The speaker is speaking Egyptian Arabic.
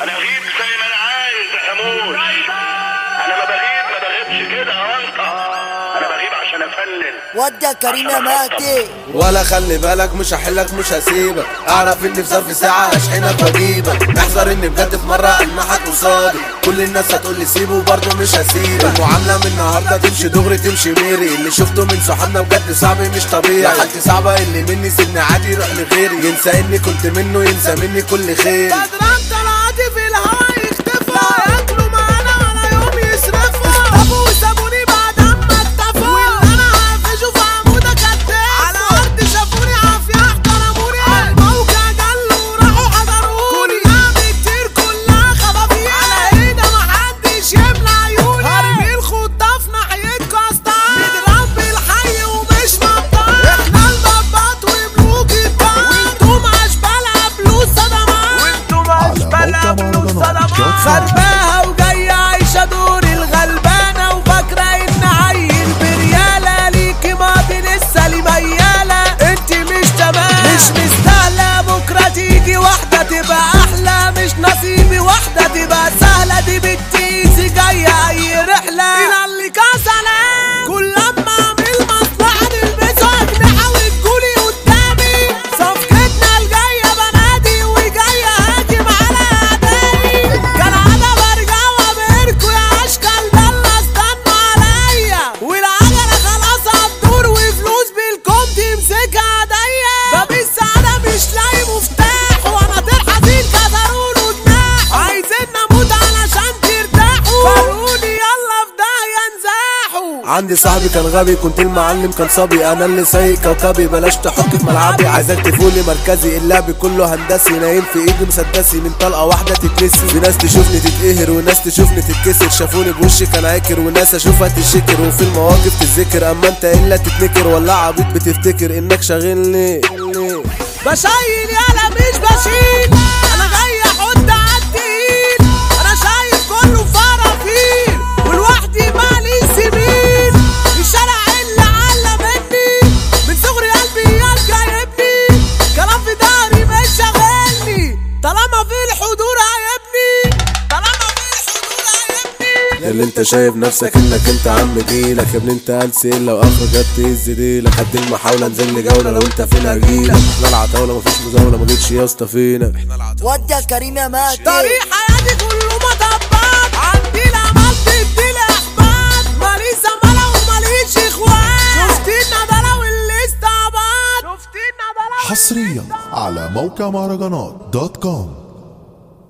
انا اغيب زي ما انا عايز يا خموش انا ما بغيب ما بغيبش كده يا انطه انا بغيب عشان افنن ودي يا كريم يا مهدي ولا خلي بالك مش هحلك مش هسيبك اعرف اني في ظرف ساعة هشحنك واجيبك احذر اني بجد في مرة المحك قصادي كل الناس هتقول لي سيبه وبرضه مش هسيبك المعاملة من النهاردة تمشي دغري تمشي ميري اللي شفته من صحابنا بجد صعب مش طبيعي حالتي صعبة اللي مني سيبني عادي يروح لغيري ينسى اني كنت منه ينسى مني كل خير بدران طلعتي في الهوا يختفى لا ياكلوا معانا ولا يوم يصرفوا اختفوا وسابوني بعد اما اتفقوا واللي انا هقفشه في عمودة كداب على ارض شافوني عافية احترموني الموجة جلوا وراحوا حضروني كلها بكتير كلها خبابيل على ايدي محدش يملى عيوني هرمي الخطاف ناحيتكوا استعان نضرب بالحي ومش مبطال احنا البابات وملوك الدار وانتم اشبالها بلوس صدمات وانتم اشبالها بلوس صدمات خرباها وجاية عايشة دور الغلبانة وفاكرة ان عيل بريالة ليكي ماضي لسه لي ميالة انت مش تمام مش مستاهلة بكرة تيجي واحدة تبقى احلى مش نصيبي واحدة تبقى سهلة دي بتيجي جاية اي رحلة الى اللي كسلان كل لما اعمل مصلحة نلبسها اجنحة وتقولي قدامي صفقتنا الجاية بنادي وجاية هاجم على اعدائي كان انا برجع وابهركوا يا اشكال يلا استنوا عليا والعجلة خلاص هتدور وفلوس بالكم تمسكها ايديا باب السعادة مش لاقي مفتاح وانا طير حزين كسرون وجناح عايزين نموت علشان ترتاحوا فرقوني يلا في داهية انزاحوا عندي صاحبي كان غبي كنت المعلم كان صبي انا اللي سايق كوكبي بلاش تحك في ملعبي عايزك تفولي مركزي اللعب كله هندسي نايم في ايدي مسدسي من طلقه واحده تتنسي في ناس تشوفني تتقهر وناس تشوفني تتكسر شافوني بوشي كان عاكر وناس اشوفها تشكر وفي المواقف تتذكر اما انت الا تتنكر ولا عبيط بتفتكر انك شاغلني بشيل يالا مش بشيل انا جاي احط عالتقيل انا شايف كله فرافيل ولوحدي مالي سبيل الشارع اللي علمني من صغري قلبي يلقى يبني كلام في داري مش شاغلني طالما في الحضور هيبني طالما في الحضور هيبني اللي انت شايف نفسك انك انت عم ديلك يا ابني انت قال سئل لو اخر جت تهز ديلك قد المحاولة انزل لي جولة لو انت فين هجيلك احنا العتاولة مفيش مزاولة ما جيتش يا اسطى فينا ودي يا كريم يا مهدي طريق حياتي كله مطبات عندي الامل تدي احباب ماليش زمالة وماليش اخوان شفتي الندالة واللي استعبط شفتي الندالة حصريا على موقع مهرجانات دوت كوم